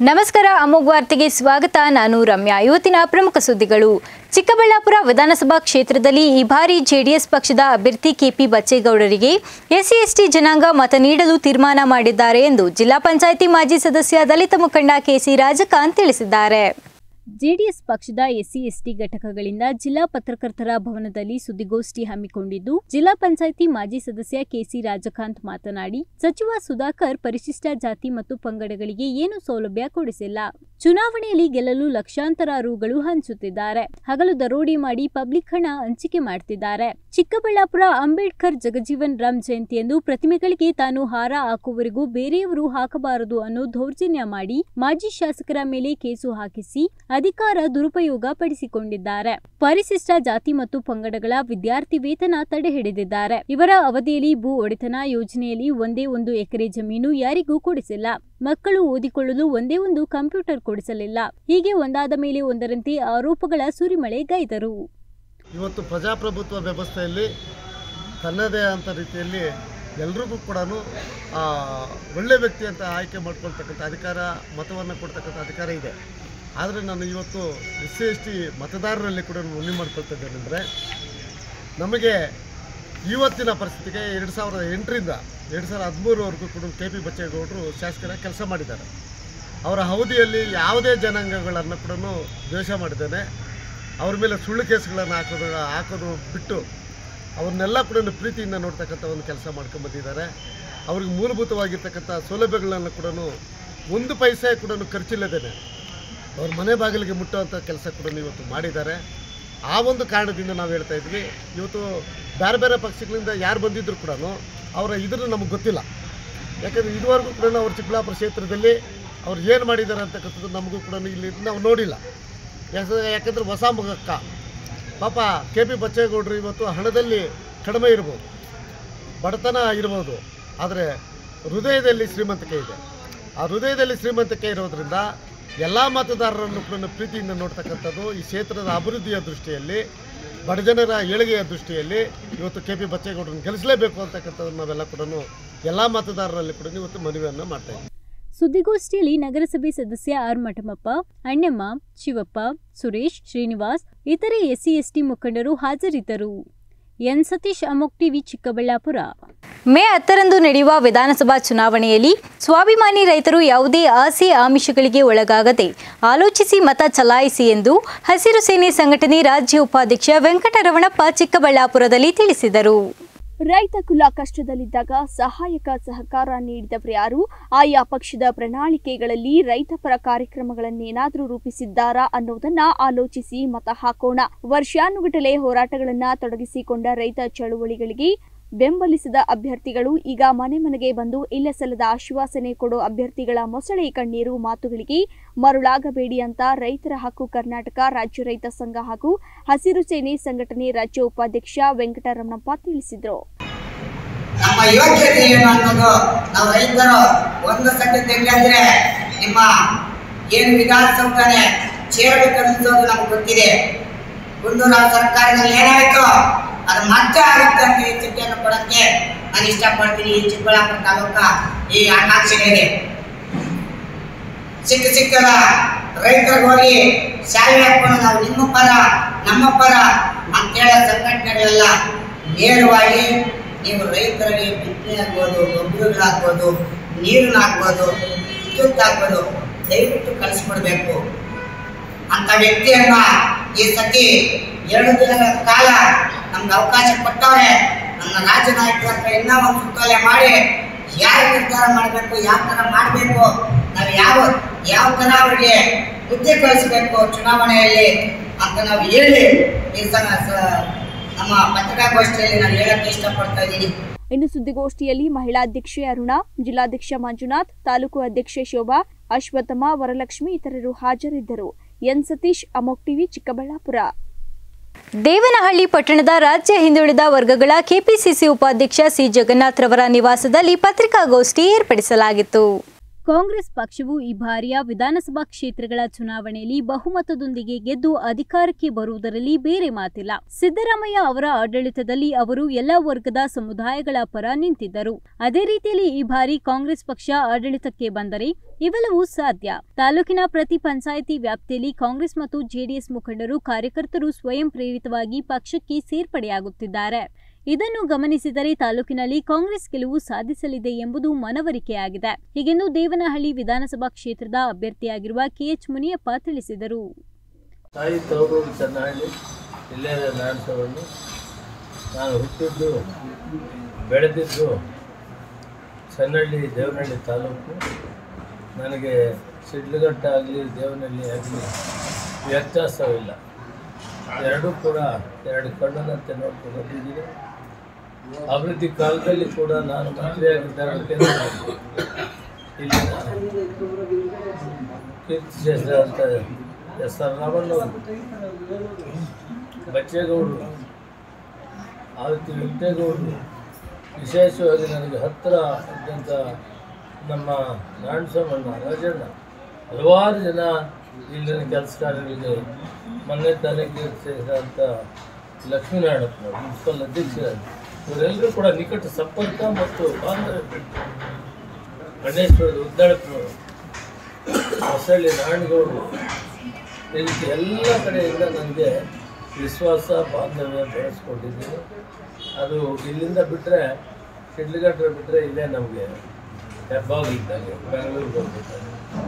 ನಮಸ್ಕಾರ ಅಮೋಘ್ ವಾರ್ತೆಗೆ ಸ್ವಾಗತ ನಾನು ರಮ್ಯಾ ಇವತ್ತಿನ ಪ್ರಮುಖ ಸುದ್ದಿಗಳು ಚಿಕ್ಕಬಳ್ಳಾಪುರ ವಿಧಾನಸಭಾ ಕ್ಷೇತ್ರದಲ್ಲಿ ಈ ಬಾರಿ ಜೆಡಿಎಸ್ ಪಕ್ಷದ ಅಭ್ಯರ್ಥಿ ಕೆಪಿ ಬಚ್ಚೇಗೌಡರಿಗೆ ಎಸ್ಸಿ ಎಸ್ಟಿ ಜನಾಂಗ ಮತ ನೀಡಲು ತೀರ್ಮಾನ ಮಾಡಿದ್ದಾರೆ ಎಂದು ಜಿಲ್ಲಾ ಪಂಚಾಯಿತಿ ಮಾಜಿ ಸದಸ್ಯ ದಲಿತ ಮುಖಂಡ ಕೆಸಿ ರಾಜಕಾಂತ್ ತಿಳಿಸಿದ್ದಾರೆ ಜೆಡಿಎಸ್ ಪಕ್ಷದ ಎಸ್ಸಿ ಎಸ್ಟಿ ಘಟಕಗಳಿಂದ ಜಿಲ್ಲಾ ಪತ್ರಕರ್ತರ ಭವನದಲ್ಲಿ ಸುದ್ದಿಗೋಷ್ಠಿ ಹಮ್ಮಿಕೊಂಡಿದ್ದು ಜಿಲ್ಲಾ ಪಂಚಾಯಿತಿ ಮಾಜಿ ಸದಸ್ಯ ಕೆಸಿ ರಾಜಕಾಂತ್ ಮಾತನಾಡಿ ಸಚಿವ ಸುಧಾಕರ್ ಪರಿಶಿಷ್ಟ ಜಾತಿ ಮತ್ತು ಪಂಗಡಗಳಿಗೆ ಏನು ಸೌಲಭ್ಯ ಕೊಡಿಸಿಲ್ಲ ಚುನಾವಣೆಯಲ್ಲಿ ಗೆಲ್ಲಲು ಲಕ್ಷಾಂತರ ರುಗಳು ಹಂಚುತ್ತಿದ್ದಾರೆ ಹಗಲು ದರೋಡಿ ಮಾಡಿ ಪಬ್ಲಿಕ್ ಹಣ ಹಂಚಿಕೆ ಮಾಡ್ತಿದ್ದಾರೆ ಚಿಕ್ಕಬಳ್ಳಾಪುರ ಅಂಬೇಡ್ಕರ್ ಜಗಜೀವನ್ ರಾಮ್ ಜಯಂತಿಯಂದು ಪ್ರತಿಮೆಗಳಿಗೆ ತಾನು ಹಾರ ಹಾಕುವವರೆಗೂ ಬೇರೆಯವರು ಹಾಕಬಾರದು ಅನ್ನೋ ದೌರ್ಜನ್ಯ ಮಾಡಿ ಮಾಜಿ ಶಾಸಕರ ಮೇಲೆ ಕೇಸು ಹಾಕಿಸಿ ಅಧಿಕಾರ ದುರುಪಯೋಗ ಪಡಿಸಿಕೊಂಡಿದ್ದಾರೆ ಪರಿಶಿಷ್ಟ ಜಾತಿ ಮತ್ತು ಪಂಗಡಗಳ ವಿದ್ಯಾರ್ಥಿ ವೇತನ ತಡೆ ಹಿಡಿದಿದ್ದಾರೆ ಇವರ ಅವಧಿಯಲ್ಲಿ ಭೂ ಒಡೆತನ ಯೋಜನೆಯಲ್ಲಿ ಒಂದೇ ಒಂದು ಎಕರೆ ಜಮೀನು ಯಾರಿಗೂ ಕೊಡಿಸಿಲ್ಲ ಮಕ್ಕಳು ಓದಿಕೊಳ್ಳಲು ಒಂದೇ ಒಂದು ಕಂಪ್ಯೂಟರ್ ಕೊಡಿಸಲಿಲ್ಲ ಹೀಗೆ ಒಂದಾದ ಮೇಲೆ ಒಂದರಂತೆ ಆರೋಪಗಳ ಸುರಿಮಳೆಗೈದರು ಇವತ್ತು ಪ್ರಜಾಪ್ರಭುತ್ವ ವ್ಯವಸ್ಥೆಯಲ್ಲಿ ತನ್ನದೇ ಆದಂಥ ರೀತಿಯಲ್ಲಿ ಎಲ್ರಿಗೂ ಕೂಡ ಒಳ್ಳೆ ವ್ಯಕ್ತಿ ಅಂತ ಆಯ್ಕೆ ಮಾಡ್ಕೊಳ್ತಕ್ಕಂಥ ಅಧಿಕಾರ ಮತವನ್ನು ಕೊಡ್ತಕ್ಕಂಥ ಅಧಿಕಾರ ಇದೆ ಆದರೆ ನಾನು ಇವತ್ತು ಎಸ್ ಸಿ ಎಸ್ ಟಿ ಮತದಾರರಲ್ಲಿ ಕೂಡ ಮನವಿ ಮಾಡ್ಕೊಳ್ತಿದ್ದೇನೆಂದರೆ ನಮಗೆ ಇವತ್ತಿನ ಪರಿಸ್ಥಿತಿಗೆ ಎರಡು ಸಾವಿರದ ಎಂಟರಿಂದ ಎರಡು ಸಾವಿರದ ಹದಿಮೂರವರೆಗೂ ಕೂಡ ಕೆ ಪಿ ಬಚ್ಚೇಗೌಡರು ಶಾಸಕರ ಕೆಲಸ ಮಾಡಿದ್ದಾರೆ ಅವರ ಅವಧಿಯಲ್ಲಿ ಯಾವುದೇ ಜನಾಂಗಗಳನ್ನು ಕೂಡ ದ್ವೇಷ ಮಾಡಿದ್ದೇನೆ ಅವ್ರ ಮೇಲೆ ಸುಳ್ಳು ಕೇಸುಗಳನ್ನು ಹಾಕೋದು ಹಾಕೋದು ಬಿಟ್ಟು ಅವ್ರನ್ನೆಲ್ಲ ಕೂಡ ಪ್ರೀತಿಯಿಂದ ನೋಡ್ತಕ್ಕಂಥ ಒಂದು ಕೆಲಸ ಮಾಡ್ಕೊಂಬಂದಿದ್ದಾರೆ ಅವ್ರಿಗೆ ಮೂಲಭೂತವಾಗಿರ್ತಕ್ಕಂಥ ಸೌಲಭ್ಯಗಳನ್ನು ಕೂಡ ಒಂದು ಪೈಸೆ ಕೂಡ ಖರ್ಚಿಲ್ಲದೇನೆ ಅವ್ರ ಮನೆ ಬಾಗಿಲಿಗೆ ಮುಟ್ಟುವಂಥ ಕೆಲಸ ಕೂಡ ಇವತ್ತು ಮಾಡಿದ್ದಾರೆ ಆ ಒಂದು ಕಾರಣದಿಂದ ನಾವು ಹೇಳ್ತಾ ಇದ್ವಿ ಇವತ್ತು ಬೇರೆ ಬೇರೆ ಪಕ್ಷಗಳಿಂದ ಯಾರು ಬಂದಿದ್ರು ಕೂಡ ಅವರ ಇದನ್ನು ನಮಗೆ ಗೊತ್ತಿಲ್ಲ ಯಾಕಂದರೆ ಇದುವರೆಗೂ ಕೂಡ ಅವ್ರ ಚಿಕ್ಕಬಳ್ಳಾಪುರ ಕ್ಷೇತ್ರದಲ್ಲಿ ಅವ್ರು ಏನು ಮಾಡಿದ್ದಾರೆ ಅಂತಕ್ಕಂಥದ್ದು ನಮಗೂ ಕೂಡ ಇಲ್ಲಿ ನಾವು ನೋಡಿಲ್ಲ ಯಾಕಂದ್ರೆ ಯಾಕಂದರೆ ಹೊಸ ಮುಖಕ್ಕ ಪಾಪ ಕೆ ಪಿ ಬಚ್ಚೇಗೌಡರು ಇವತ್ತು ಹಣದಲ್ಲಿ ಕಡಿಮೆ ಇರ್ಬೋದು ಬಡತನ ಇರ್ಬೋದು ಆದರೆ ಹೃದಯದಲ್ಲಿ ಶ್ರೀಮಂತಿಕೆ ಇದೆ ಆ ಹೃದಯದಲ್ಲಿ ಶ್ರೀಮಂತಿಕೆ ಇರೋದ್ರಿಂದ ಎಲ್ಲ ಮತದಾರರನ್ನು ಕೂಡ ಪ್ರೀತಿಯಿಂದ ನೋಡ್ತಕ್ಕಂಥದ್ದು ಈ ಕ್ಷೇತ್ರದ ಅಭಿವೃದ್ಧಿಯ ದೃಷ್ಟಿಯಲ್ಲಿ ಬಡಜನರ ಏಳಿಗೆಯ ದೃಷ್ಟಿಯಲ್ಲಿ ಇವತ್ತು ಕೆ ಪಿ ಬಚ್ಚೇಗೌಡರನ್ನು ಗೆಲ್ಲಿಸಲೇಬೇಕು ಅಂತಕ್ಕಂಥದ್ದನ್ನು ನಾವೆಲ್ಲ ಕೂಡ ಎಲ್ಲ ಮತದಾರರಲ್ಲಿ ಕೂಡ ಇವತ್ತು ಮನವಿಯನ್ನು ಮಾಡ್ತಾ ಇದ್ದೀವಿ ಸುದ್ದಿಗೋಷ್ಠಿಯಲ್ಲಿ ನಗರಸಭೆ ಸದಸ್ಯ ಆರ್ ಮಠಮಪ್ಪ ಅಣ್ಣಮ್ಮ ಶಿವಪ್ಪ ಸುರೇಶ್ ಶ್ರೀನಿವಾಸ್ ಇತರೆ ಎಸ್ಸಿ ಎಸ್ಟಿ ಮುಖಂಡರು ಹಾಜರಿದ್ದರು ಎನ್ ಸತೀಶ್ ಅಮೋಕ್ ಟಿವಿ ಚಿಕ್ಕಬಳ್ಳಾಪುರ ಮೇ ಹತ್ತರಂದು ನಡೆಯುವ ವಿಧಾನಸಭಾ ಚುನಾವಣೆಯಲ್ಲಿ ಸ್ವಾಭಿಮಾನಿ ರೈತರು ಯಾವುದೇ ಆಸೆ ಆಮಿಷಗಳಿಗೆ ಒಳಗಾಗದೆ ಆಲೋಚಿಸಿ ಮತ ಚಲಾಯಿಸಿ ಎಂದು ಹಸಿರು ಸೇನೆ ಸಂಘಟನೆ ರಾಜ್ಯ ಉಪಾಧ್ಯಕ್ಷ ವೆಂಕಟರಮಣಪ್ಪ ಚಿಕ್ಕಬಳ್ಳಾಪುರದಲ್ಲಿ ತಿಳಿಸಿದರು ರೈತ ಕುಲ ಕಷ್ಟದಲ್ಲಿದ್ದಾಗ ಸಹಾಯಕ ಸಹಕಾರ ನೀಡಿದವರು ಯಾರು ಆಯಾ ಪಕ್ಷದ ಪ್ರಣಾಳಿಕೆಗಳಲ್ಲಿ ರೈತಪರ ಕಾರ್ಯಕ್ರಮಗಳನ್ನೇನಾದರೂ ರೂಪಿಸಿದ್ದಾರಾ ಅನ್ನೋದನ್ನ ಆಲೋಚಿಸಿ ಮತ ಹಾಕೋಣ ವರ್ಷಾನುಗಟ್ಟಲೆ ಹೋರಾಟಗಳನ್ನ ತೊಡಗಿಸಿಕೊಂಡ ರೈತ ಚಳುವಳಿಗಳಿಗೆ ಬೆಂಬಲಿಸಿದ ಅಭ್ಯರ್ಥಿಗಳು ಈಗ ಮನೆ ಮನೆಗೆ ಬಂದು ಇಲ್ಲಸಲ್ಲದ ಆಶ್ವಾಸನೆ ಕೊಡೋ ಅಭ್ಯರ್ಥಿಗಳ ಮೊಸಳೆ ಕಣ್ಣೀರು ಮಾತುಗಳಿಗೆ ಮರುಳಾಗಬೇಡಿ ಅಂತ ರೈತರ ಹಕ್ಕು ಕರ್ನಾಟಕ ರಾಜ್ಯ ರೈತ ಸಂಘ ಹಾಗೂ ಹಸಿರು ಸೇನೆ ಸಂಘಟನೆ ರಾಜ್ಯ ಉಪಾಧ್ಯಕ್ಷ ವೆಂಕಟರಮಣಪ್ಪ ತಿಳಿಸಿದರು ನಮ್ಮ ಯೋಗ್ಯತೆ ಏನು ಅನ್ನೋದು ನಾವು ರೈತರು ಒಂದು ಸತಿ ತೆಗೆದ್ರೆ ನಿಮ್ಮ ಏನು ವಿಧಾನಸೌಧನೆ ಸೇರಬೇಕು ಅನ್ನಿಸೋದು ನಮ್ಗೆ ಗೊತ್ತಿದೆ ಗುಂಡೂರಾವ್ ಸರ್ಕಾರದಲ್ಲಿ ಏನಾಯ್ತು ಅದು ಮತ್ತೆ ಆಗುತ್ತೆ ಅಂತ ಎಚ್ಚರಿಕೆಯನ್ನು ಕೊಡಕ್ಕೆ ನಾನು ಇಷ್ಟಪಡ್ತೀನಿ ಈ ಚಿಕ್ಕಬಳ್ಳಾಪುರ ತಾಲೂಕ ಈ ಆಕಾಂಕ್ಷೆಗಳಿಗೆ ಸಿಕ್ಕ ಸಿಕ್ಕದ ರೈತರಿಗೆ ಹೋಗಿ ಶಾಲೆ ಹಾಕೊಂಡು ನಾವು ನಿಮ್ಮ ಪರ ನಮ್ಮ ಪರ ಅಂತೇಳೋ ಸಂಘಟನೆಗಳೆಲ್ಲ ನೇರವಾಗಿ ನೀವು ರೈತರಿಗೆ ಬಿತ್ತನೆ ಆಗ್ಬೋದು ಗೊಬ್ಬರಗಳಾಗ್ಬೋದು ನೀರನ್ನ ಹಾಕ್ಬೋದು ವಿದ್ಯುತ್ ಹಾಕ್ಬೋದು ದಯವಿಟ್ಟು ಕಳಿಸ್ಕೊಡ್ಬೇಕು ಅಂತ ವ್ಯಕ್ತಿಯನ್ನ ಈ ಸತಿ ಎರಡು ದಿನಗಳ ಕಾಲ ನಮ್ಗೆ ಅವಕಾಶ ಕೊಟ್ಟವ್ರೆ ನನ್ನ ರಾಜ್ಯ ನಾಯಕರ ಹತ್ರ ಇನ್ನೂ ಒಂದು ಸುತ್ತೋಲೆ ಮಾಡಿ ಯಾರು ನಿರ್ಧಾರ ಮಾಡಬೇಕು ಯಾವ ಥರ ಮಾಡಬೇಕು ನಾವು ಯಾವ ಯಾವ ಥರ ಅವರಿಗೆ ಬುದ್ಧಿ ಕಳಿಸ್ಬೇಕು ಚುನಾವಣೆಯಲ್ಲಿ ಅಂತ ನಾವು ಹೇಳಿ ಈ ಸ ಸ- ನಮ್ಮ ಪತ್ರಿಕಾಗೋಷ್ಠಿಯಲ್ಲಿ ನಾನು ಹೇಳಕ್ಕೆ ಇಷ್ಟಪಡ್ತಾ ಇದ್ದೀನಿ ಇನ್ನು ಸುದ್ದಿಗೋಷ್ಠಿಯಲ್ಲಿ ಮಹಿಳಾ ಅಧ್ಯಕ್ಷೆ ಅರುಣಾ ಜಿಲ್ಲಾಧ್ಯಕ್ಷ ಮಂಜುನಾಥ್ ತಾಲೂಕು ಅಧ್ಯಕ್ಷೆ ಶೋಭಾ ಅಶ್ವತ್ಥಮ್ಮ ವರಲಕ್ಷ್ಮಿ ಇತರರು ಹಾಜರಿದ್ದರು ಎನ್ ಸತೀಶ್ ಅಮೋಕ್ ಟಿವಿ ಚಿಕ್ಕಬಳ್ಳಾಪುರ ದೇವನಹಳ್ಳಿ ಪಟ್ಟಣದ ರಾಜ್ಯ ಹಿಂದುಳಿದ ವರ್ಗಗಳ ಕೆಪಿಸಿಸಿ ಉಪಾಧ್ಯಕ್ಷ ಸಿ ಜಗನ್ನಾಥ್ ರವರ ನಿವಾಸದಲ್ಲಿ ಪತ್ರಿಕಾಗೋಷ್ಠಿ ಏರ್ಪಡಿಸಲಾಗಿತ್ತು ಕಾಂಗ್ರೆಸ್ ಪಕ್ಷವು ಈ ಬಾರಿಯ ವಿಧಾನಸಭಾ ಕ್ಷೇತ್ರಗಳ ಚುನಾವಣೆಯಲ್ಲಿ ಬಹುಮತದೊಂದಿಗೆ ಗೆದ್ದು ಅಧಿಕಾರಕ್ಕೆ ಬರುವುದರಲ್ಲಿ ಬೇರೆ ಮಾತಿಲ್ಲ ಸಿದ್ದರಾಮಯ್ಯ ಅವರ ಆಡಳಿತದಲ್ಲಿ ಅವರು ಎಲ್ಲ ವರ್ಗದ ಸಮುದಾಯಗಳ ಪರ ನಿಂತಿದ್ದರು ಅದೇ ರೀತಿಯಲ್ಲಿ ಈ ಬಾರಿ ಕಾಂಗ್ರೆಸ್ ಪಕ್ಷ ಆಡಳಿತಕ್ಕೆ ಬಂದರೆ ಇವೆಲ್ಲವೂ ಸಾಧ್ಯ ತಾಲೂಕಿನ ಪ್ರತಿ ಪಂಚಾಯಿತಿ ವ್ಯಾಪ್ತಿಯಲ್ಲಿ ಕಾಂಗ್ರೆಸ್ ಮತ್ತು ಜೆಡಿಎಸ್ ಮುಖಂಡರು ಕಾರ್ಯಕರ್ತರು ಸ್ವಯಂ ಪ್ರೇರಿತವಾಗಿ ಪಕ್ಷಕ್ಕೆ ಸೇರ್ಪಡೆಯಾಗುತ್ತಿದ್ದಾರೆ ಇದನ್ನು ಗಮನಿಸಿದರೆ ತಾಲೂಕಿನಲ್ಲಿ ಕಾಂಗ್ರೆಸ್ ಗೆಲುವು ಸಾಧಿಸಲಿದೆ ಎಂಬುದು ಮನವರಿಕೆಯಾಗಿದೆ ಹೀಗೆಂದು ದೇವನಹಳ್ಳಿ ವಿಧಾನಸಭಾ ಕ್ಷೇತ್ರದ ಅಭ್ಯರ್ಥಿಯಾಗಿರುವ ಕೆಎಚ್ ಮುನಿಯಪ್ಪ ತಿಳಿಸಿದರು ತಾಯಿ ತವರೂರು ಚನ್ನಹಳ್ಳಿ ಇಲ್ಲೇ ನಾಡಸವನ್ನು ನಾನು ಹುಟ್ಟಿದ್ದು ಬೆಳೆದಿದ್ದು ಚನ್ನಹಳ್ಳಿ ದೇವನಹಳ್ಳಿ ತಾಲೂಕು ನನಗೆ ಸಿಡ್ಲಘಟ್ಟ ಆಗಲಿ ದೇವನಹಳ್ಳಿ ಆಗಲಿ ವ್ಯತ್ಯಾಸವಿಲ್ಲ ಎರಡೂ ಕೂಡ ಎರಡು ಕಣ್ಣನಂತೆ ನೋಡ್ಕೊಂಡು ಬಂದಿದ್ದೀನಿ ಅಭಿವೃದ್ಧಿ ಕಾಲದಲ್ಲಿ ಕೂಡ ನಾನು ಮಂತ್ರಿಯಾಗಿದ್ದಾಗ ಕೇಂದ್ರದಲ್ಲಿ ಇಲ್ಲಿನ ಕೀರ್ತಿ ಅಂತ ಎಸ್ ಆರ್ ರಾಮಣ್ಣವರು ಬಚ್ಚೇಗೌಡರು ಆ ರೀತಿ ವೆಂಕಟೇಗೌಡರು ವಿಶೇಷವಾಗಿ ನನಗೆ ಹತ್ತಿರ ಇದ್ದಂಥ ನಮ್ಮ ನಾರಾಯಣಸ್ವಾಮಣ್ಣ ರಾಜಣ್ಣ ಹಲವಾರು ಜನ ಇಲ್ಲಿನ ಕೆಲಸ ಕಾರ್ಯಗಳಿಗೆ ಮೊನ್ನೆ ತಾನೇ ಕೀರ್ತಿಸಿದಂಥ ಲಕ್ಷ್ಮೀನಾರಾಯಣಪ್ಪನವರು ಮುನ್ಸಿಪಲ್ ಅಧ್ಯಕ್ಷರು ಇವರೆಲ್ಲರೂ ಕೂಡ ನಿಕಟ ಸಂಪರ್ಕ ಮತ್ತು ಬಾಂಧವ್ಯ ಗಣೇಶ್ವರದ ಉದ್ದಾಳಪ್ಪನವರು ಹೊಸಳ್ಳಿ ನಾರಾಯಣಗೌಡರು ಈ ರೀತಿ ಎಲ್ಲ ಕಡೆಯಿಂದ ನನಗೆ ವಿಶ್ವಾಸ ಬಾಂಧವ್ಯ ಬೆಳೆಸ್ಕೊಂಡಿದ್ದೀನಿ ಅದು ಇಲ್ಲಿಂದ ಬಿಟ್ಟರೆ ಶಿಡ್ಲಘಟ್ಟ ಬಿಟ್ಟರೆ ಇದೇ ನಮಗೆ ಹೆಬ್ಬಾಗಿದ್ದಾಗ ಬೆಂಗಳೂರಿಗೆ ಹೋಗ್ಬೇಕಾದ್ರೆ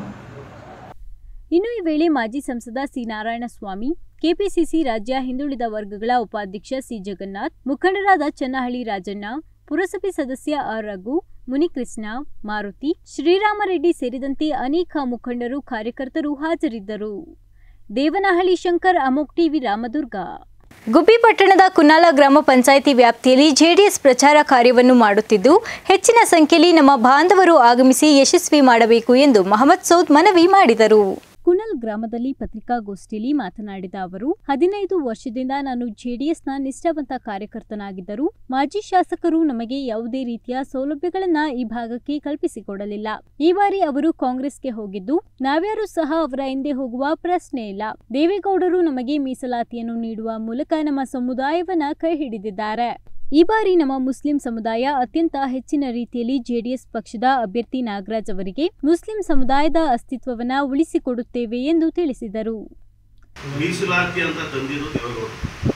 ಇನ್ನು ಈ ವೇಳೆ ಮಾಜಿ ಸಂಸದ ಸಿ ನಾರಾಯಣಸ್ವಾಮಿ ಕೆಪಿಸಿಸಿ ರಾಜ್ಯ ಹಿಂದುಳಿದ ವರ್ಗಗಳ ಉಪಾಧ್ಯಕ್ಷ ಸಿ ಜಗನ್ನಾಥ್ ಮುಖಂಡರಾದ ಚನ್ನಹಳ್ಳಿ ರಾಜಣ್ಣ ಪುರಸಭೆ ಸದಸ್ಯ ಆರ್ ರಘು ಮುನಿಕೃಷ್ಣ ಮಾರುತಿ ಶ್ರೀರಾಮರೆಡ್ಡಿ ಸೇರಿದಂತೆ ಅನೇಕ ಮುಖಂಡರು ಕಾರ್ಯಕರ್ತರು ಹಾಜರಿದ್ದರು ದೇವನಹಳ್ಳಿ ಶಂಕರ್ ಅಮೋಕ್ ಟಿವಿ ರಾಮದುರ್ಗ ಗುಬ್ಬಿ ಪಟ್ಟಣದ ಕುನ್ನಾಲ ಗ್ರಾಮ ಪಂಚಾಯಿತಿ ವ್ಯಾಪ್ತಿಯಲ್ಲಿ ಜೆಡಿಎಸ್ ಪ್ರಚಾರ ಕಾರ್ಯವನ್ನು ಮಾಡುತ್ತಿದ್ದು ಹೆಚ್ಚಿನ ಸಂಖ್ಯೆಯಲ್ಲಿ ನಮ್ಮ ಬಾಂಧವರು ಆಗಮಿಸಿ ಯಶಸ್ವಿ ಮಾಡಬೇಕು ಎಂದು ಮಹಮ್ಮದ್ ಸೌದ್ ಮನವಿ ಮಾಡಿದರು ಕುನಲ್ ಗ್ರಾಮದಲ್ಲಿ ಪತ್ರಿಕಾಗೋಷ್ಠಿಯಲ್ಲಿ ಮಾತನಾಡಿದ ಅವರು ಹದಿನೈದು ವರ್ಷದಿಂದ ನಾನು ಜೆಡಿಎಸ್ನ ನಿಷ್ಠಾವಂತ ಕಾರ್ಯಕರ್ತನಾಗಿದ್ದರೂ ಮಾಜಿ ಶಾಸಕರು ನಮಗೆ ಯಾವುದೇ ರೀತಿಯ ಸೌಲಭ್ಯಗಳನ್ನ ಈ ಭಾಗಕ್ಕೆ ಕಲ್ಪಿಸಿಕೊಡಲಿಲ್ಲ ಈ ಬಾರಿ ಅವರು ಕಾಂಗ್ರೆಸ್ಗೆ ಹೋಗಿದ್ದು ನಾವ್ಯಾರೂ ಸಹ ಅವರ ಹಿಂದೆ ಹೋಗುವ ಪ್ರಶ್ನೆ ಇಲ್ಲ ದೇವೇಗೌಡರು ನಮಗೆ ಮೀಸಲಾತಿಯನ್ನು ನೀಡುವ ಮೂಲಕ ನಮ್ಮ ಸಮುದಾಯವನ್ನ ಕೈ ಹಿಡಿದಿದ್ದಾರೆ ಈ ಬಾರಿ ನಮ್ಮ ಮುಸ್ಲಿಂ ಸಮುದಾಯ ಅತ್ಯಂತ ಹೆಚ್ಚಿನ ರೀತಿಯಲ್ಲಿ ಜೆಡಿಎಸ್ ಪಕ್ಷದ ಅಭ್ಯರ್ಥಿ ನಾಗರಾಜ್ ಅವರಿಗೆ ಮುಸ್ಲಿಂ ಸಮುದಾಯದ ಅಸ್ತಿತ್ವವನ್ನ ಉಳಿಸಿಕೊಡುತ್ತೇವೆ ಎಂದು ತಿಳಿಸಿದರು ಮೀಸಲಾತಿ ಅಂತ ತಂದಿದ್ದು ದೇವೇಗೌಡರು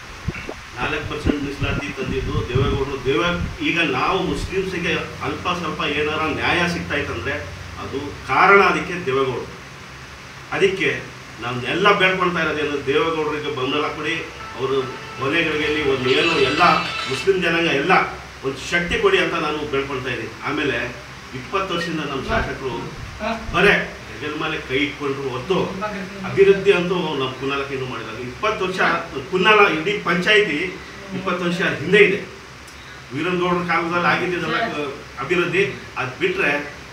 ನಾಲ್ಕು ಪರ್ಸೆಂಟ್ ಮೀಸಲಾತಿ ತಂದಿದ್ದು ದೇವೇಗೌಡರು ದೇವ ಈಗ ನಾವು ಮುಸ್ಲಿಮ್ಸಿಗೆ ಅಲ್ಪ ಸ್ವಲ್ಪ ಏನಾರ ನ್ಯಾಯ ಸಿಗ್ತಾ ಇತ್ತಂದ್ರೆ ಅದು ಕಾರಣ ಅದಕ್ಕೆ ದೇವೇಗೌಡರು ಅದಕ್ಕೆ ನಾವು ಎಲ್ಲ ಬೇಡ್ಕೊಳ್ತಾ ಇರೋದೇನು ದೇವೇಗೌಡರಿಗೆ ಬೆಂಬಲ ಕೊಡಿ ಅವರು ಕೊನೆಗಳಿಗೆ ಒಂದು ಏನು ಎಲ್ಲ ಮುಸ್ಲಿಂ ಜನಾಂಗ ಎಲ್ಲ ಒಂದು ಶಕ್ತಿ ಕೊಡಿ ಅಂತ ನಾನು ಬೇಡ್ಕೊಳ್ತಾ ಇದ್ದೀನಿ ಆಮೇಲೆ ಇಪ್ಪತ್ತು ವರ್ಷದಿಂದ ನಮ್ಮ ಶಾಸಕರು ಬರೇ ಹೆಗಲ ಮೇಲೆ ಕೈ ಇಟ್ಕೊಂಡ್ರು ಹೊತ್ತು ಅಭಿವೃದ್ಧಿ ಅಂತೂ ನಮ್ಮ ಕುನ್ನಾಲಕ್ಕೆ ಇನ್ನೂ ಮಾಡಿದಾಗ ಇಪ್ಪತ್ತು ವರ್ಷ ಕುನ್ನಾಲ ಇಡೀ ಪಂಚಾಯಿತಿ ಇಪ್ಪತ್ತು ವರ್ಷ ಹಿಂದೆ ಇದೆ ವೀರನಗೌಡರ ಕಾಲದಲ್ಲಿ ಆಗಿದ್ದೆಲ್ಲ ಅಭಿವೃದ್ಧಿ ಅದು ಬಿಟ್ಟರೆ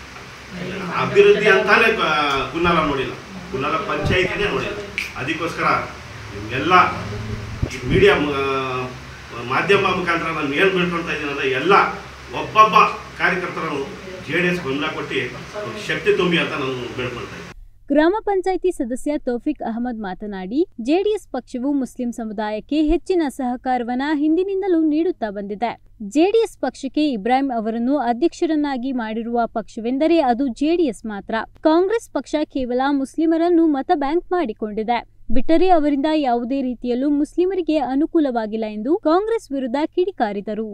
ಅಭಿವೃದ್ಧಿ ಅಂತಾನೆ ಕ- ಕುನ್ನಾಲ ನೋಡಿಲ್ಲ ಕುನ್ನಾಲ ಪಂಚಾಯಿತಿನೇ ನೋಡಿಲ್ಲ ಅದಕ್ಕೋಸ್ಕರ ಎಲ್ಲ ಮೀಡಿಯಾ ಮಾಧ್ಯಮ ಮುಖಾಂತರ ನಾನು ಏನು ಬೇಡ್ಕೊಳ್ತಾ ಇದ್ದೀನಿ ಅಂದರೆ ಎಲ್ಲ ಒಬ್ಬೊಬ್ಬ ಕಾರ್ಯಕರ್ತರು ಜೆ ಡಿ ಎಸ್ ಬೆಂಬಲ ಕೊಟ್ಟು ಒಂದು ಶಕ್ತಿ ತುಂಬಿ ಅಂತ ನಾನು ಬೇಡ್ಕೊಳ್ತಾ ಇದ್ದೀನಿ ಗ್ರಾಮ ಪಂಚಾಯಿತಿ ಸದಸ್ಯ ತೌಫಿಕ್ ಅಹಮದ್ ಮಾತನಾಡಿ ಜೆಡಿಎಸ್ ಪಕ್ಷವು ಮುಸ್ಲಿಂ ಸಮುದಾಯಕ್ಕೆ ಹೆಚ್ಚಿನ ಸಹಕಾರವನ್ನ ಹಿಂದಿನಿಂದಲೂ ನೀಡುತ್ತಾ ಬಂದಿದೆ ಜೆಡಿಎಸ್ ಪಕ್ಷಕ್ಕೆ ಇಬ್ರಾಹಿಂ ಅವರನ್ನು ಅಧ್ಯಕ್ಷರನ್ನಾಗಿ ಮಾಡಿರುವ ಪಕ್ಷವೆಂದರೆ ಅದು ಜೆಡಿಎಸ್ ಮಾತ್ರ ಕಾಂಗ್ರೆಸ್ ಪಕ್ಷ ಕೇವಲ ಮುಸ್ಲಿಮರನ್ನು ಮತ ಬ್ಯಾಂಕ್ ಮಾಡಿಕೊಂಡಿದೆ ಬಿಟ್ಟರೆ ಅವರಿಂದ ಯಾವುದೇ ರೀತಿಯಲ್ಲೂ ಮುಸ್ಲಿಮರಿಗೆ ಅನುಕೂಲವಾಗಿಲ್ಲ ಎಂದು ಕಾಂಗ್ರೆಸ್ ವಿರುದ್ಧ ಕಿಡಿಕಾರಿದರು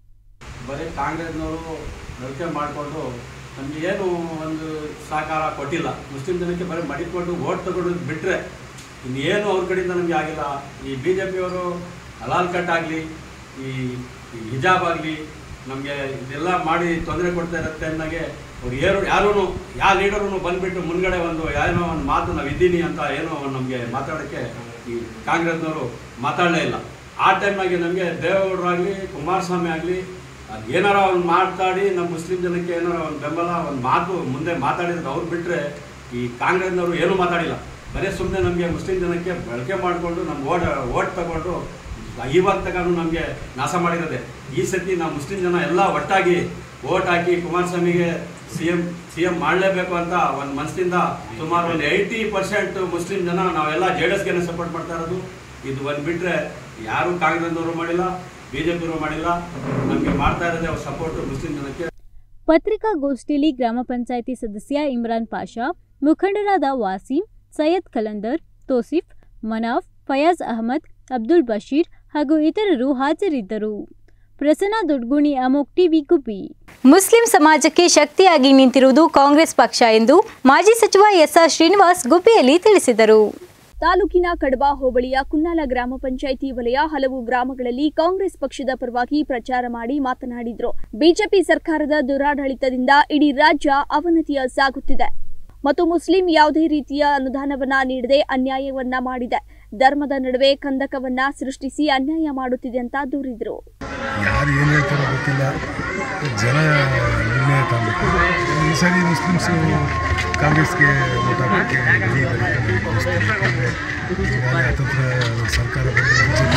ಬರೀ ಕಾಂಗ್ರೆಸ್ನವರು ನೌಕೆ ಮಾಡಿಕೊಂಡು ನಮಗೆ ಏನು ಒಂದು ಸಹಕಾರ ಕೊಟ್ಟಿಲ್ಲ ಮುಸ್ಲಿಂ ಜನಕ್ಕೆ ಬರೀ ಮಡಿಕೊಂಡು ಓಟ್ ತಗೊಂಡು ಬಿಟ್ಟರೆ ಇನ್ನೇನು ಅವ್ರ ಕಡೆಯಿಂದ ನಮಗೆ ಆಗಿಲ್ಲ ಈ ಬಿ ಜೆ ಪಿಯವರು ಹಲಾಲ್ ಕಟ್ ಆಗಲಿ ಈ ಈ ಹಿಜಾಬ್ ಆಗಲಿ ನಮಗೆ ಇದೆಲ್ಲ ಮಾಡಿ ತೊಂದರೆ ಕೊಡ್ತಾ ಇರುತ್ತೆ ಅನ್ನೋಗೆ ಅವ್ರು ಯಾರು ಯಾರೂ ಯಾವ ಲೀಡರೂ ಬಂದುಬಿಟ್ಟು ಮುಂದ್ಗಡೆ ಒಂದು ಏನೋ ಒಂದು ಮಾತು ನಾವು ಇದ್ದೀನಿ ಅಂತ ಏನೋ ನಮಗೆ ಮಾತಾಡೋಕ್ಕೆ ಈ ಕಾಂಗ್ರೆಸ್ನವರು ಮಾತಾಡಲೇ ಇಲ್ಲ ಆ ಟೈಮ್ನಾಗೆ ನಮಗೆ ದೇವೇಗೌಡರಾಗಲಿ ಕುಮಾರಸ್ವಾಮಿ ಆಗಲಿ ಅದು ಏನಾರ ಒಂದು ಮಾತಾಡಿ ನಮ್ಮ ಮುಸ್ಲಿಂ ಜನಕ್ಕೆ ಏನಾರ ಒಂದು ಬೆಂಬಲ ಒಂದು ಮಾತು ಮುಂದೆ ಮಾತಾಡಿದ್ರೆ ಅವ್ರು ಬಿಟ್ಟರೆ ಈ ಕಾಂಗ್ರೆಸ್ನವರು ಏನೂ ಮಾತಾಡಿಲ್ಲ ಬರೀ ಸುಮ್ಮನೆ ನಮಗೆ ಮುಸ್ಲಿಂ ಜನಕ್ಕೆ ಬಳಕೆ ಮಾಡಿಕೊಂಡು ನಮ್ಮ ಓಟ್ ಓಟ್ ತಗೊಂಡು ಇವಾಗ ತಗೊಂಡು ನಮಗೆ ನಾಶ ಮಾಡಿರೋದೆ ಈ ಸತಿ ನಾವು ಮುಸ್ಲಿಂ ಜನ ಎಲ್ಲ ಒಟ್ಟಾಗಿ ಓಟ್ ಹಾಕಿ ಕುಮಾರಸ್ವಾಮಿಗೆ ಸಿ ಎಂ ಸಿ ಎಂ ಮಾಡಲೇಬೇಕು ಅಂತ ಒಂದು ಮನಸ್ಸಿಂದ ಸುಮಾರು ಒಂದು ಏಯ್ಟಿ ಪರ್ಸೆಂಟ್ ಮುಸ್ಲಿಂ ಜನ ನಾವೆಲ್ಲ ಜೆ ಡಿ ಎಸ್ಗೆ ಸಪೋರ್ಟ್ ಮಾಡ್ತಾ ಇರೋದು ಇದು ಒಂದು ಬಿಟ್ಟರೆ ಯಾರೂ ಕಾಂಗ್ರೆಸ್ನವರು ಮಾಡಿಲ್ಲ ಬಿ ಜೆ ಪಿಯವರು ಮಾಡಿಲ್ಲ ನಮಗೆ ಮಾಡ್ತಾ ಇರೋದೇ ಅವ್ರ ಸಪೋರ್ಟು ಮುಸ್ಲಿಂ ಜನಕ್ಕೆ ಪತ್ರಿಕಾಗೋಷ್ಠಿಯಲ್ಲಿ ಗ್ರಾಮ ಪಂಚಾಯಿತಿ ಸದಸ್ಯ ಇಮ್ರಾನ್ ಪಾಷಾ ಮುಖಂಡರಾದ ವಾಸೀಂ ಸೈಯದ್ ಕಲಂದರ್ ತೋಸಿಫ್ ಮನಾಫ್ ಫಯಾಜ್ ಅಹಮದ್ ಅಬ್ದುಲ್ ಬಶೀರ್ ಹಾಗೂ ಇತರರು ಹಾಜರಿದ್ದರು ಪ್ರಸನ್ನ ದೊಡ್ಗುಣಿ ಅಮೋಕ್ ಟಿವಿ ಗುಬ್ಬಿ ಮುಸ್ಲಿಂ ಸಮಾಜಕ್ಕೆ ಶಕ್ತಿಯಾಗಿ ನಿಂತಿರುವುದು ಕಾಂಗ್ರೆಸ್ ಪಕ್ಷ ಎಂದು ಮಾಜಿ ಸಚಿವ ಎಸ್ಆರ್ ಶ್ರೀನಿವಾಸ್ ಗುಬ್ಬಿಯಲ್ಲಿ ತಿಳಿಸಿದರು ತಾಲೂಕಿನ ಕಡಬ ಹೋಬಳಿಯ ಕುನ್ನಾಲ ಗ್ರಾಮ ಪಂಚಾಯಿತಿ ವಲಯ ಹಲವು ಗ್ರಾಮಗಳಲ್ಲಿ ಕಾಂಗ್ರೆಸ್ ಪಕ್ಷದ ಪರವಾಗಿ ಪ್ರಚಾರ ಮಾಡಿ ಮಾತನಾಡಿದ್ರು ಬಿಜೆಪಿ ಸರ್ಕಾರದ ದುರಾಡಳಿತದಿಂದ ಇಡೀ ರಾಜ್ಯ ಅವನತಿಯ ಸಾಗುತ್ತಿದೆ ಮತ್ತು ಮುಸ್ಲಿಂ ಯಾವುದೇ ರೀತಿಯ ಅನುದಾನವನ್ನ ನೀಡದೆ ಅನ್ಯಾಯವನ್ನ ಮಾಡಿದೆ ಧರ್ಮದ ನಡುವೆ ಕಂದಕವನ್ನ ಸೃಷ್ಟಿಸಿ ಅನ್ಯಾಯ ಮಾಡುತ್ತಿದೆ ಅಂತ ದೂರಿದ್ರು ಯಾರು ಏನು ಹೇಳ್ತಾರೋ ಗೊತ್ತಿಲ್ಲ ಜನ ನಿರ್ಣಯ ತಗೊಬೇಕು ಈ ಸರಿ ಮುಸ್ಲಿಮ್ಸು ಕಾಂಗ್ರೆಸ್ಗೆ ಓಟ್ ಹಾಕೋಕ್ಕೆ ರೆಡಿ ಇದ್ದಾರೆ ಅಂತ ನನಗೆ ಅನಿಸ್ತಿದೆ ಯಾಕಂದರೆ ಈಗಾಗಲೇ ಅತಂತ್ರ ಸರ್ಕಾರ ಬಂದು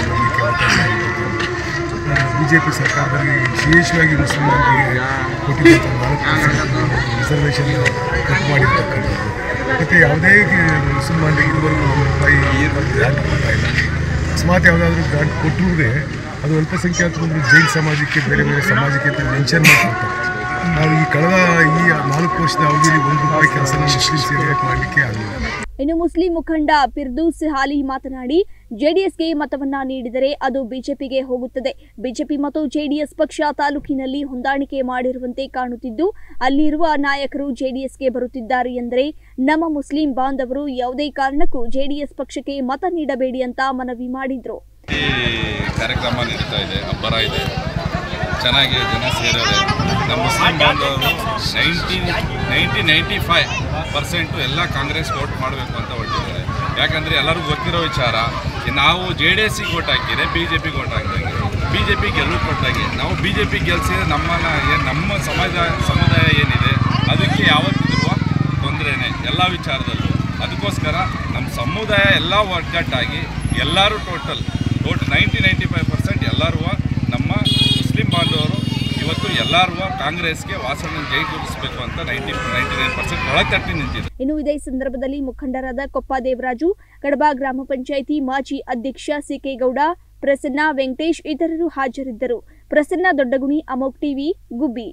ಬಿ ಜೆ ಪಿ ಬರಲಿಕ್ಕೆ ಅವಕಾಶ ಆಗಿದೆ ಬಿ ಜೆ ಪಿ ಸರ್ಕಾರದಲ್ಲಿ ವಿಶೇಷವಾಗಿ ಮುಸಲ್ಮಾನರಿಗೆ ಕೊಟ್ಟಿದ್ದಂಥ ನಾಲ್ಕು ಪರ್ಸೆಂಟ್ ರಿಸರ್ವೇಷನ್ ಕಟ್ ಮಾಡಿರ್ತಕ್ಕಂಥದ್ದು ಮತ್ತು ಯಾವುದೇ ಮುಸಲ್ಮಾನರಿಗೆ ಇದುವರೆಗೂ ಒಂದು ರೂಪಾಯಿ ಗ್ರಾಂಟ್ ಕೊಡ್ತಾ ಇಲ್ಲ ಅಕಸ್ಮಾತ್ ಯಾವುದಾದ್ರೂ ಗ್ರಾಂಟ್ ಕೊಟ್ಟರು ಅದು ಅಲ್ಪಸಂಖ್ಯಾತರು ಅಂದರೆ ಜೈನ್ ಸಮಾಜಕ್ಕೆ ಬೇರೆ ಬೇರೆ ಸಮಾಜಕ್ಕೆ ಅಂತ ಮೆನ್ಷನ್ ಮಾಡ್ಕೊಳ್ತಾರೆ ನಾವು ಈ ಕಳೆದ ಈ ನಾಲ್ಕು ವರ್ಷದ ಅವಧಿಯಲ್ಲಿ ಒಂದು ರೂಪಾಯಿ ಕೆಲಸ ಮುಸ್ಲಿಮ್ಸ್ ಏರಿಯಾಕ್ಕೆ ಮಾಡಲಿಕ್ಕೆ ಆಗಲಿಲ್ಲ ಇನ್ನು ಮುಸ್ಲಿಂ ಮುಖಂಡ ಫಿರ್ದೂಸ್ ಹಾಲಿ ಮಾತನಾಡಿ ಜೆಡಿಎಸ್ಗೆ ಮತವನ್ನ ನೀಡಿದರೆ ಅದು ಬಿಜೆಪಿಗೆ ಹೋಗುತ್ತದೆ ಬಿಜೆಪಿ ಮತ್ತು ಜೆಡಿಎಸ್ ಪಕ್ಷ ತಾಲೂಕಿನಲ್ಲಿ ಹೊಂದಾಣಿಕೆ ಮಾಡಿರುವಂತೆ ಕಾಣುತ್ತಿದ್ದು ಅಲ್ಲಿರುವ ನಾಯಕರು ಜೆಡಿಎಸ್ಗೆ ಬರುತ್ತಿದ್ದಾರೆ ಎಂದರೆ ನಮ್ಮ ಮುಸ್ಲಿಂ ಬಾಂಧವರು ಯಾವುದೇ ಕಾರಣಕ್ಕೂ ಜೆಡಿಎಸ್ ಪಕ್ಷಕ್ಕೆ ಮತ ನೀಡಬೇಡಿ ಅಂತ ಮನವಿ ಮಾಡಿದ್ರು ಈ ಕಾರ್ಯಕ್ರಮ ನಡೀತಾ ಇದೆ ಅಬ್ಬರ ಇದೆ ಚೆನ್ನಾಗಿ ಜನ ಸೇರಿದೆ ನಮ್ಮ ಮುಸ್ಲಿಂ ಬಾಂಧವರು ninety ninety ninety five percent ಎಲ್ಲ ಕಾಂಗ್ರೆಸ್ ವೋಟ್ ಮಾಡಬೇಕು ಅಂತ ಹೊರಟಿದ್ದಾರೆ ಯಾಕಂದರೆ ಎಲ್ಲರಿಗೂ ಗೊತ್ತಿರೋ ವಿಚಾರ ನಾವು ಜೆ ಡಿ ಎಸ್ಸಿಗೆ ವೋಟ್ ಹಾಕಿದ್ರೆ ಬಿ ಜೆ ಪಿಗೆ ವೋಟ್ ಹಾಕಿದಂಗೆ ಬಿ ಜೆ ಪಿ ಗೆಲುವು ಕೊಟ್ಟಾಗೆ ನಾವು ಬಿ ಜೆ ಪಿ ಗೆಲ್ಸಿದ್ರೆ ನಮ್ಮನ್ನ ಏನು ನಮ್ಮ ಸಮಾಜ ಸಮುದಾಯ ಏನಿದೆ ಅದಕ್ಕೆ ಯಾವತ್ತಿರುವ ತೊಂದರೆನೇ ಎಲ್ಲ ವಿಚಾರದಲ್ಲೂ ಅದಕ್ಕೋಸ್ಕರ ನಮ್ಮ ಸಮುದಾಯ ಎಲ್ಲ ಒಗ್ಗಟ್ಟಾಗಿ ಎಲ್ಲರೂ ಟೋಟಲ್ ಟೋಟ್ ನೈಂಟಿ ನೈಂಟಿ ಫೈವ್ ಪರ್ಸೆಂಟ್ ಎಲ್ಲರೂ ನಮ್ಮ ಮುಸ್ಲಿಂ ಬಾಂಧವರು ಇವತ್ತು ಎಲ್ಲರೂ ಕಾಂಗ್ರೆಸ್ಗೆ ವಾಸಣ್ಣ ಜೈಗೂಡಿಸಬೇಕು ಅಂತ ನೈಂಟಿ ನೈಂಟಿ ನೈನ್ ಪರ್ಸೆಂಟ್ ಒಳತಟ್ಟಿ ನಿಂತಿದೆ ಇನ್ನು ಇದೇ ಸಂದರ್ಭದಲ್ಲಿ ಮುಖಂಡರಾದ ಕೊಪ್ಪ ದೇವರಾಜು ಕಡಬ ಗ್ರಾಮ ಪಂಚಾಯಿತಿ ಮಾಜಿ ಅಧ್ಯಕ್ಷ ಸಿಕೆ ಗೌಡ ಪ್ರಸನ್ನ ವೆಂಕಟೇಶ್ ಇತರರು ಹಾಜರಿದ್ದರು ಪ್ರಸನ್ನ ದೊಡ್ಡಗುಣಿ ಅಮೋಕ್ ಟಿವಿ ಗುಬ್ಬಿ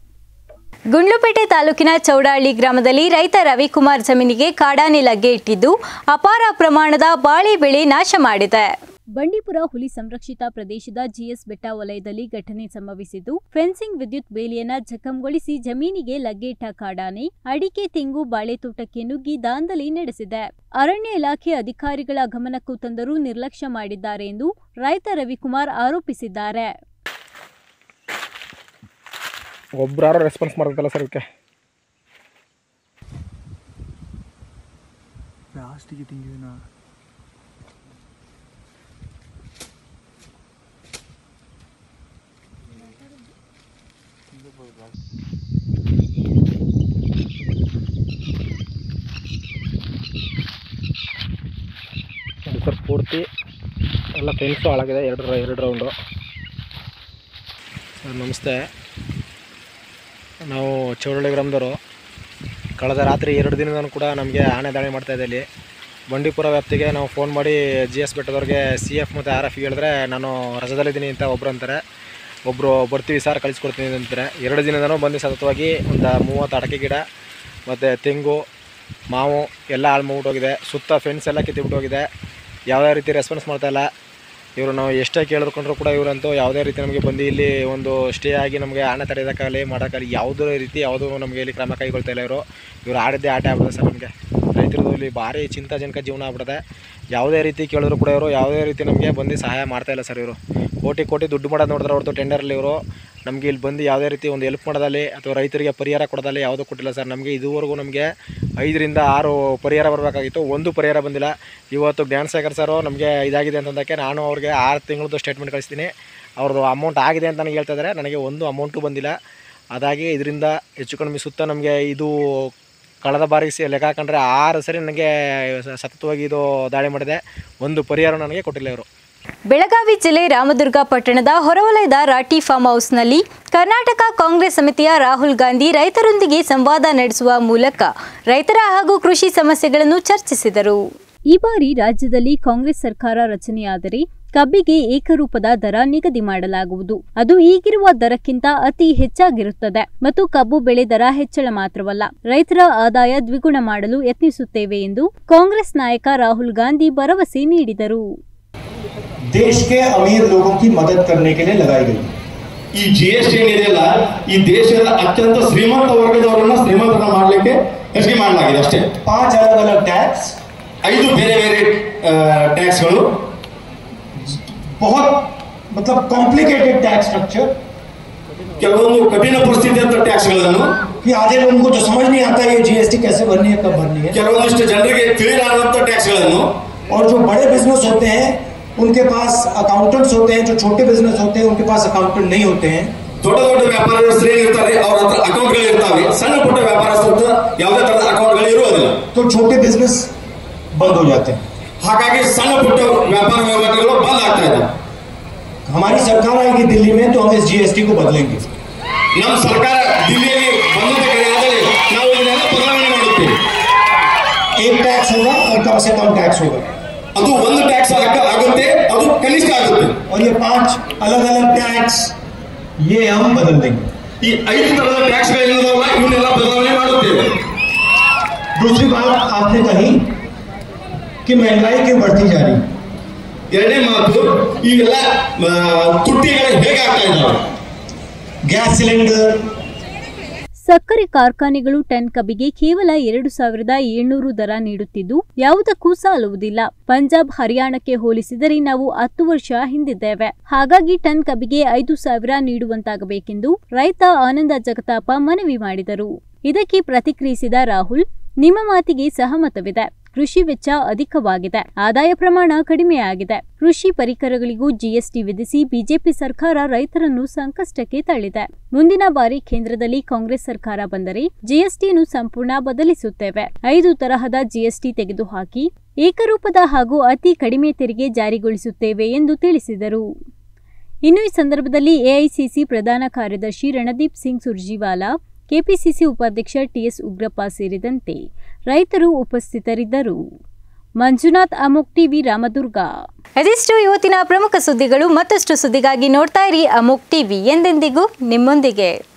ಗುಂಡ್ಲುಪೇಟೆ ತಾಲೂಕಿನ ಚೌಡಹಳ್ಳಿ ಗ್ರಾಮದಲ್ಲಿ ರೈತ ರವಿಕುಮಾರ್ ಜಮೀನಿಗೆ ಕಾಡಾನೆ ಲಗ್ಗೆ ಇಟ್ಟಿದ್ದು ಅಪಾರ ಪ್ರಮಾಣದ ಬಾಳೆ ಬೆಳೆ ನಾಶ ಮಾಡಿದೆ ಬಂಡೀಪುರ ಹುಲಿ ಸಂರಕ್ಷಿತ ಪ್ರದೇಶದ ಜಿಎಸ್ ಬೆಟ್ಟ ವಲಯದಲ್ಲಿ ಘಟನೆ ಸಂಭವಿಸಿದ್ದು ಫೆನ್ಸಿಂಗ್ ವಿದ್ಯುತ್ ಬೇಲಿಯನ್ನ ಜಖಂಗೊಳಿಸಿ ಜಮೀನಿಗೆ ಲಗ್ಗೆಯಿಟ್ಟ ಕಾಡಾನೆ ಅಡಿಕೆ ತೆಂಗು ಬಾಳೆ ತೋಟಕ್ಕೆ ನುಗ್ಗಿ ದಾಂಧಲಿ ನಡೆಸಿದೆ ಅರಣ್ಯ ಇಲಾಖೆ ಅಧಿಕಾರಿಗಳ ಗಮನಕ್ಕೂ ತಂದರೂ ನಿರ್ಲಕ್ಷ್ಯ ಮಾಡಿದ್ದಾರೆ ಎಂದು ರೈತ ರವಿಕುಮಾರ್ ಆರೋಪಿಸಿದ್ದಾರೆ ಒಬ್ರು ಯಾರೋ ರೆಸ್ಪಾನ್ಸ್ ಮಾಡ್ಬೇಕಲ್ಲ ಸರ್ ಇದಕ್ಕೆ ಲಾಸ್ಟಿಗೆ ತಿಂಗಿನ ನೋಡಿ ಸರ್ ಪೂರ್ತಿ ಎಲ್ಲ ಫೆನ್ಸು ಹಾಳಾಗಿದೆ ಎರಡು ರ- ಎರಡು ರೌಂಡು ಸರ್ ನಮಸ್ತೆ ನಾವು ಚೌಡಳ್ಳಿ ಗ್ರಾಮದವರು ಕಳೆದ ರಾತ್ರಿ ಎರಡು ದಿನದೂ ಕೂಡ ನಮಗೆ ಆನೆ ದಾಳಿ ಮಾಡ್ತಾ ಇದೆ ಇಲ್ಲಿ ಬಂಡೀಪುರ ವ್ಯಾಪ್ತಿಗೆ ನಾವು ಫೋನ್ ಮಾಡಿ ಜಿ ಎಸ್ ಬೆಟ್ಟದವ್ರಿಗೆ ಸಿ ಎಫ್ ಮತ್ತು ಆರ್ ಎಫ್ ಹೇಳಿದ್ರೆ ನಾನು ರಜದಲ್ಲಿದ್ದೀನಿ ಅಂತ ಒಬ್ಬರು ಅಂತಾರೆ ಒಬ್ಬರು ಬರ್ತೀವಿ ಸರ್ ಕಳಿಸ್ಕೊಡ್ತೀನಿ ಅಂತಾರೆ ಎರಡು ದಿನದೂ ಬಂದು ಸತತವಾಗಿ ಒಂದು ಮೂವತ್ತು ಅಡಕೆ ಗಿಡ ಮತ್ತು ತೆಂಗು ಮಾವು ಎಲ್ಲ ಹಾಳು ಮಾಡ್ಬಿಟ್ಟೋಗಿದೆ ಸುತ್ತ ಫೆನ್ಸ್ ಎಲ್ಲ ಕಿತ್ತಿಬಿಟ್ಟೋಗಿದೆ ಯಾವುದೇ ರೀತಿ ರೆಸ್ಪಾನ್ಸ್ ಮಾಡ್ತಾ ಇಲ್ಲ ಇವರು ನಾವು ಎಷ್ಟೇ ಕೇಳಿದ್ಕೊಂಡ್ರು ಕೂಡ ಇವರಂತೂ ಯಾವುದೇ ರೀತಿ ನಮಗೆ ಬಂದು ಇಲ್ಲಿ ಒಂದು ಸ್ಟೇ ಆಗಿ ನಮಗೆ ಆನೆ ತಡೆಯೋದಕ್ಕಾಗಲಿ ಮಾಡೋಕ್ಕಾಗಲಿ ಯಾವುದೇ ರೀತಿ ಯಾವುದೂ ನಮಗೆ ಇಲ್ಲಿ ಕ್ರಮ ಕೈಗೊಳ್ತಾ ಇಲ್ಲ ಇವರು ಇವರು ಆಡಿದ್ದೇ ಆಟ ಆಗ್ಬಿಡುತ್ತೆ ಸರ್ ನಮಗೆ ರೈತರದು ಇಲ್ಲಿ ಭಾರಿ ಚಿಂತಾಜನಕ ಜೀವನ ಆಗ್ಬಿಡುತ್ತೆ ಯಾವುದೇ ರೀತಿ ಕೇಳಿದ್ರು ಕೂಡ ಇವರು ಯಾವುದೇ ರೀತಿ ನಮಗೆ ಬಂದು ಸಹಾಯ ಮಾಡ್ತಾ ಇಲ್ಲ ಸರ್ ಇವರು ಕೋಟಿ ಕೋಟಿ ದುಡ್ಡು ಮಾಡೋದು ನೋಡಿದ್ರೆ ಹೊರತು ಟೆಂಡರಲ್ಲಿ ಇವರು ನಮಗೆ ಇಲ್ಲಿ ಬಂದು ಯಾವುದೇ ರೀತಿ ಒಂದು ಹೆಲ್ಪ್ ಮಾಡೋದಲ್ಲಿ ಅಥವಾ ರೈತರಿಗೆ ಪರಿಹಾರ ಕೊಡೋದಲ್ಲಿ ಯಾವುದೂ ಕೊಟ್ಟಿಲ್ಲ ಸರ್ ನಮಗೆ ಇದುವರೆಗೂ ನಮಗೆ ಐದರಿಂದ ಆರು ಪರಿಹಾರ ಬರಬೇಕಾಗಿತ್ತು ಒಂದು ಪರಿಹಾರ ಬಂದಿಲ್ಲ ಇವತ್ತು ಜ್ಞಾನಸಾಗರ್ ಸರು ನಮಗೆ ಇದಾಗಿದೆ ಅಂತಂದಕ್ಕೆ ನಾನು ಅವ್ರಿಗೆ ಆರು ತಿಂಗಳದ್ದು ಸ್ಟೇಟ್ಮೆಂಟ್ ಕಳಿಸ್ತೀನಿ ಅವ್ರದ್ದು ಅಮೌಂಟ್ ಆಗಿದೆ ಅಂತ ನನಗೆ ಹೇಳ್ತಾ ಇದ್ದಾರೆ ನನಗೆ ಒಂದು ಅಮೌಂಟು ಬಂದಿಲ್ಲ ಅದಾಗಿ ಇದರಿಂದ ಹೆಚ್ಚು ಕಡಿಮೆ ಸುತ್ತ ನಮಗೆ ಇದು ಕಳೆದ ಬಾರಿ ಸಿ ಲೆಕ್ಕ ಹಾಕೊಂಡ್ರೆ ಆರು ಸರಿ ನನಗೆ ಸ- ಸತತವಾಗಿ ಇದು ದಾಳಿ ಮಾಡಿದೆ ಒಂದು ಪರಿಹಾರ ನನಗೆ ಕೊಟ್ಟಿಲ್ಲ ಇವರು ಬೆಳಗಾವಿ ಜಿಲ್ಲೆ ರಾಮದುರ್ಗ ಪಟ್ಟಣದ ಹೊರವಲಯದ ರಾಟಿ ಫಾರ್ಮ್ ಹೌಸ್ನಲ್ಲಿ ಕರ್ನಾಟಕ ಕಾಂಗ್ರೆಸ್ ಸಮಿತಿಯ ರಾಹುಲ್ ಗಾಂಧಿ ರೈತರೊಂದಿಗೆ ಸಂವಾದ ನಡೆಸುವ ಮೂಲಕ ರೈತರ ಹಾಗೂ ಕೃಷಿ ಸಮಸ್ಯೆಗಳನ್ನು ಚರ್ಚಿಸಿದರು ಈ ಬಾರಿ ರಾಜ್ಯದಲ್ಲಿ ಕಾಂಗ್ರೆಸ್ ಸರ್ಕಾರ ರಚನೆಯಾದರೆ ಕಬ್ಬಿಗೆ ಏಕರೂಪದ ದರ ನಿಗದಿ ಮಾಡಲಾಗುವುದು ಅದು ಈಗಿರುವ ದರಕ್ಕಿಂತ ಅತಿ ಹೆಚ್ಚಾಗಿರುತ್ತದೆ ಮತ್ತು ಕಬ್ಬು ಬೆಳೆ ದರ ಹೆಚ್ಚಳ ಮಾತ್ರವಲ್ಲ ರೈತರ ಆದಾಯ ದ್ವಿಗುಣ ಮಾಡಲು ಯತ್ನಿಸುತ್ತೇವೆ ಎಂದು ಕಾಂಗ್ರೆಸ್ ನಾಯಕ ರಾಹುಲ್ ಗಾಂಧಿ ಭರವಸೆ ನೀಡಿದರು देश के अमीर लोगों की मदद करने के लिए लगाई गई ಈ ಜಿ ಎಸ್ ಟಿ ಏನಿದೆಯಲ್ಲ ಈ ದೇಶದ ಅತ್ಯಂತ ಶ್ರೀಮಂತ ವರ್ಗದವರನ್ನ ಶ್ರೀಮಂತನ ಮಾಡಲಿಕ್ಕೆ ಹೆಚ್ಚಿಗೆ ಮಾಡಲಾಗಿದೆ ಅಷ್ಟೇ पांच अलग अलग टैक्स ಐದು ಬೇರೆ ಬೇರೆ ಟ್ಯಾಕ್ಸ್ಗಳು बहुत मतलब कॉम्प्लिकेटेड टैक्स स्ट्रक्चर ಕೆಲವೊಂದು ಕಠಿಣ ಪರಿಸ್ಥಿತಿ ಅಂತ ಟ್ಯಾಕ್ಸ್ಗಳನ್ನು कि आधे लोगों को जो समझ नहीं आता ये जीएसटी कैसे भरनी है कब भरनी है ಕೆಲವೊಂದಿಷ್ಟು ಜನರಿಗೆ ತಿಳಿಲಾರದಂತ ಟ್ಯಾಕ್ಸ್ಗಳನ್ನು और जो बड़े बिजनेस होते हैं उनके पास अकाउंटेंट्स होते हैं जो छोटे बिजनेस होते हैं उनके पास अकाउंटेंट नहीं होते हैं ದೊಡ್ಡ ದೊಡ್ಡ ವ್ಯಾಪಾರಸ್ಥರು ಏನಿರ್ತಾರೆ ಅವ್ರ ಹತ್ರ ಅಕೌಂಟ್ಗಳು ಇರ್ತಾವೆ ಸಣ್ಣ ಪುಟ್ಟ ವ್ಯಾಪಾರಸ್ಥರ ಹತ್ರ ಯಾವುದೇ ತರದ ಅಕೌಂಟ್ಗಳು ಇರುವುದಿಲ್ಲ तो छोटे बिजनेस बंद हो जाते हैं ಹಾಗಾಗಿ ಸಣ್ಣ ಪುಟ್ಟ ವ್ಯಾಪಾರ ವ್ಯವಹಾರಗಳು ಬಂದ್ ಆಗ್ತಾ ಇದ್ದಾವೆ हमारी सरकार आएगी दिल्ली में तो हम इस जीएसटी को बदलेंगे ನಮ್ಮ ಸರ್ಕಾರ ದಿಲ್ಲಿಯಲ್ಲಿ ಬಂದ ಕಡೆ ಆದರೆ ನಾವು ಇದನ್ನೆಲ್ಲ ಬದಲಾವಣೆ ಮಾಡುತ್ತೇವೆ एक टैक्स होगा और कम से कम टैक्स होगा ಅದು ಒಂದು ಟ್ಯಾಕ್ಸ್ ಆಗುತ್ತೆ ಅದು ಕನಿಷ್ಠ ಆಗುತ್ತೆ और ये पांच अलग अलग टैक्स ये हम बदल देंगे ಈ ಐದು ತರದ ಟ್ಯಾಕ್ಸ್ಗಳೇನಿದಾವಲ್ಲ ಇವನ್ನೆಲ್ಲ ಬದಲಾವಣೆ ಮಾಡುತ್ತೇವೆ दूसरी बात आपने कही कि महंगाई क्यों बढ़ती जा रही है ಎರಡನೇ ಮಾತು ಈಗೆಲ್ಲ ಆ, ತುಟ್ಟಿಗಳು ಹೇಗೆ ಆಗ್ತಾ ಇದ್ದಾವೆ गैस सिलेंडर ಸಕ್ಕರೆ ಕಾರ್ಖಾನೆಗಳು ಟನ್ ಕಬ್ಬಿಗೆ ಕೇವಲ ಎರಡು ಸಾವಿರದ ಏಳ್ನೂರು ದರ ನೀಡುತ್ತಿದ್ದು ಯಾವುದಕ್ಕೂ ಸಾಲುವುದಿಲ್ಲ ಪಂಜಾಬ್ ಹರಿಯಾಣಕ್ಕೆ ಹೋಲಿಸಿದರೆ ನಾವು ಹತ್ತು ವರ್ಷ ಹಿಂದಿದ್ದೇವೆ ಹಾಗಾಗಿ ಟನ್ ಕಬ್ಬಿಗೆ ಐದು ಸಾವಿರ ನೀಡುವಂತಾಗಬೇಕೆಂದು ರೈತ ಆನಂದ ಜಗತಾಪ ಮನವಿ ಮಾಡಿದರು ಇದಕ್ಕೆ ಪ್ರತಿಕ್ರಿಯಿಸಿದ ರಾಹುಲ್ ನಿಮ್ಮ ಮಾತಿಗೆ ಸಹಮತವಿದೆ ಕೃಷಿ ವೆಚ್ಚ ಅಧಿಕವಾಗಿದೆ ಆದಾಯ ಪ್ರಮಾಣ ಕಡಿಮೆಯಾಗಿದೆ ಕೃಷಿ ಪರಿಕರಗಳಿಗೂ ಜಿಎಸ್ಟಿ ವಿಧಿಸಿ ಬಿಜೆಪಿ ಸರ್ಕಾರ ರೈತರನ್ನು ಸಂಕಷ್ಟಕ್ಕೆ ತಳ್ಳಿದೆ ಮುಂದಿನ ಬಾರಿ ಕೇಂದ್ರದಲ್ಲಿ ಕಾಂಗ್ರೆಸ್ ಸರ್ಕಾರ ಬಂದರೆ ಜಿಎಸ್ಟಿಯನ್ನು ಸಂಪೂರ್ಣ ಬದಲಿಸುತ್ತೇವೆ ಐದು ತರಹದ ಜಿಎಸ್ಟಿ ತೆಗೆದುಹಾಕಿ ಏಕರೂಪದ ಹಾಗೂ ಅತಿ ಕಡಿಮೆ ತೆರಿಗೆ ಜಾರಿಗೊಳಿಸುತ್ತೇವೆ ಎಂದು ತಿಳಿಸಿದರು ಇನ್ನು ಈ ಸಂದರ್ಭದಲ್ಲಿ ಎಐಸಿಸಿ ಪ್ರಧಾನ ಕಾರ್ಯದರ್ಶಿ ರಣದೀಪ್ ಸಿಂಗ್ ಸುರ್ಜಿವಾಲಾ ಕೆಪಿಸಿಸಿ ಉಪಾಧ್ಯಕ್ಷ ಟಿಎಸ್ ಉಗ್ರಪ್ಪ ಸೇರಿದಂತೆ ರೈತರು ಉಪಸ್ಥಿತರಿದ್ದರು ಮಂಜುನಾಥ್ ಅಮೋಕ್ ಟಿವಿ ರಾಮದುರ್ಗ ಅದಿಷ್ಟು ಇವತ್ತಿನ ಪ್ರಮುಖ ಸುದ್ದಿಗಳು ಮತ್ತಷ್ಟು ಸುದ್ದಿಗಾಗಿ ನೋಡ್ತಾ ಇರಿ ಅಮೋಕ್ ಟಿವಿ ಎಂದೆಂದಿಗೂ ನಿಮ್ಮೊಂದಿಗೆ